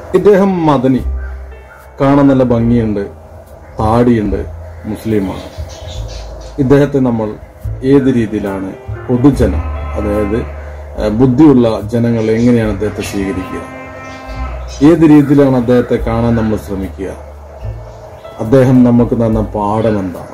ഇദ്ദേഹം മദനി കാണാൻ നല്ല ഭംഗിയുണ്ട് താടിയുണ്ട് മുസ്ലിമാണ് ഇദ്ദേഹത്തെ നമ്മൾ ഏത് രീതിയിലാണ് പൊതുജനം അതായത് ഏഹ്, ബുദ്ധിയുള്ള ജനങ്ങൾ എങ്ങനെയാണ് അദ്ദേഹത്തെ സ്വീകരിക്കുക ഏത് രീതിയിലാണ് അദ്ദേഹത്തെ കാണാൻ നമ്മൾ ശ്രമിക്കുക അദ്ദേഹം നമുക്ക് തന്ന പാഠം എന്താണ്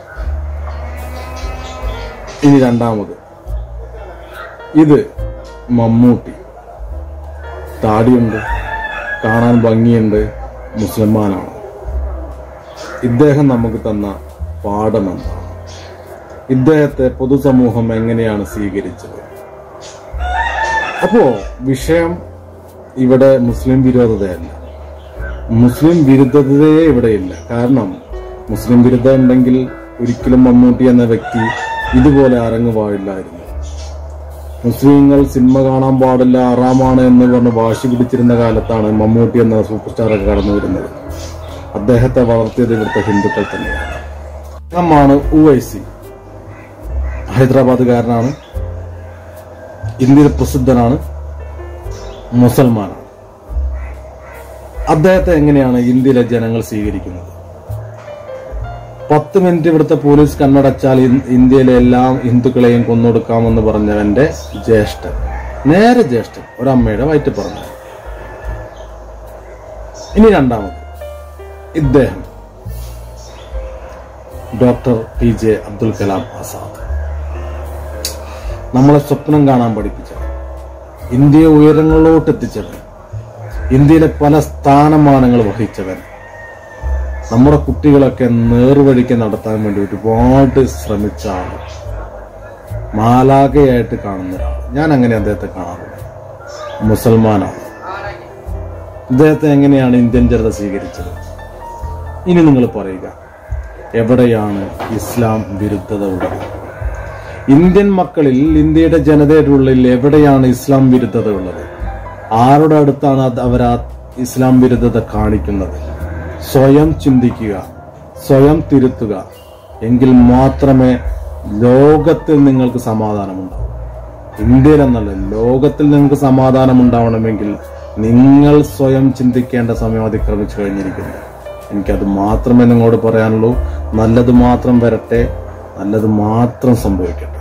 ഇനി രണ്ടാമത് ഇത് മമ്മൂട്ടി താടിയുണ്ട് കാണാൻ ഭംഗിയുണ്ട് മുസൽമാനാണ് ഇദ്ദേഹം നമുക്ക് തന്ന പാഠം എന്താണ് ഇദ്ദേഹത്തെ പൊതുസമൂഹം എങ്ങനെയാണ് സ്വീകരിച്ചത് അപ്പോ വിഷയം ഇവിടെ മുസ്ലിം വിരോധതയല്ല മുസ്ലിം വിരുദ്ധതയെ ഇവിടെ ഇല്ല കാരണം മുസ്ലിം വിരുദ്ധ ഉണ്ടെങ്കിൽ ഒരിക്കലും മമ്മൂട്ടി എന്ന വ്യക്തി ഇതുപോലെ അരങ്ങു പാടില്ലായിരുന്നു മുസ്ലിങ്ങൾ സിനിമ കാണാൻ പാടില്ല അറാമാണ് എന്ന് പറഞ്ഞ് വാശി പിടിച്ചിരുന്ന കാലത്താണ് മമ്മൂട്ടി എന്ന സൂപ്പർ സ്റ്റാറൊക്കെ കടന്നു വരുന്നത് അദ്ദേഹത്തെ വളർത്തിയത് ഇവിടുത്തെ ഹിന്ദുക്കൾ തന്നെയാണ് നമ്മാണ് ഉവൈസി ഹൈദരാബാദുകാരനാണ് ഇന്ത്യയിൽ പ്രസിദ്ധനാണ് മുസൽമാനാണ് അദ്ദേഹത്തെ എങ്ങനെയാണ് ഇന്ത്യയിലെ ജനങ്ങൾ സ്വീകരിക്കുന്നത് പത്ത് മിനിറ്റ് ഇവിടുത്തെ പോലീസ് കണ്ണടച്ചാൽ ഇൻ- ഇന്ത്യയിലെ എല്ലാ ഹിന്ദുക്കളെയും കൊന്നൊടുക്കാമെന്ന് പറഞ്ഞവന്റെ ജ്യേഷ്ഠൻ നേരെ ജ്യേഷ്ഠൻ ഒരമ്മയുടെ വയറ്റ് പറഞ്ഞു ഇനി രണ്ടാമത് ഇദ്ദേഹം doctor P J Abdul Kalam Azad നമ്മളെ സ്വപ്നം കാണാൻ പഠിപ്പിച്ചത് ഇന്ത്യയെ ഉയരങ്ങളിലോട്ട് എത്തിച്ചത് ഇന്ത്യയിലെ പല സ്ഥാനമാനങ്ങൾ വഹിച്ചവൻ നമ്മുടെ കുട്ടികളൊക്കെ നേർവഴിക്ക് നടത്താൻ വേണ്ടി ഒരുപാട് ശ്രമിച്ച ആള് മാലാകയായിട്ട് കാണുന്ന ഒരാൾ ഞാൻ അങ്ങനെ അദ്ദേഹത്തെ കാണാറുണ്ട് മുസൽമാനാണ് ഇദ്ദേഹത്തെ എങ്ങനെയാണ് ഇന്ത്യൻ ജനത സ്വീകരിച്ചത് ഇനി നിങ്ങൾ പറയുക എവിടെയാണ് ഇസ്ലാം വിരുദ്ധത ഉള്ളത് ഇന്ത്യൻ മക്കളിൽ ഇന്ത്യയുടെ ജനതയുടെ ഉള്ളിൽ എവിടെയാണ് ഇസ്ലാം വിരുദ്ധത ഉള്ളത് ആരുടെ അടുത്താണ് അത് അവർ ആ ഇസ്ലാം വിരുദ്ധത കാണിക്കുന്നത് സ്വയം ചിന്തിക്കുക സ്വയം തിരുത്തുക എങ്കിൽ മാത്രമേ ലോകത്തിൽ നിങ്ങൾക്ക് സമാധാനമുണ്ടാവൂ ഇന്ത്യയിൽ എന്നല്ല ലോകത്തിൽ നിങ്ങൾക്ക് സമാധാനം ഉണ്ടാവണമെങ്കിൽ നിങ്ങൾ സ്വയം ചിന്തിക്കേണ്ട സമയം അതിക്രമിച്ചു കഴിഞ്ഞിരിക്കുന്നു എനിക്കത് മാത്രമേ നിങ്ങളോട് പറയാനുള്ളൂ നല്ലത് മാത്രം വരട്ടെ നല്ലത് മാത്രം സംഭവിക്കട്ടെ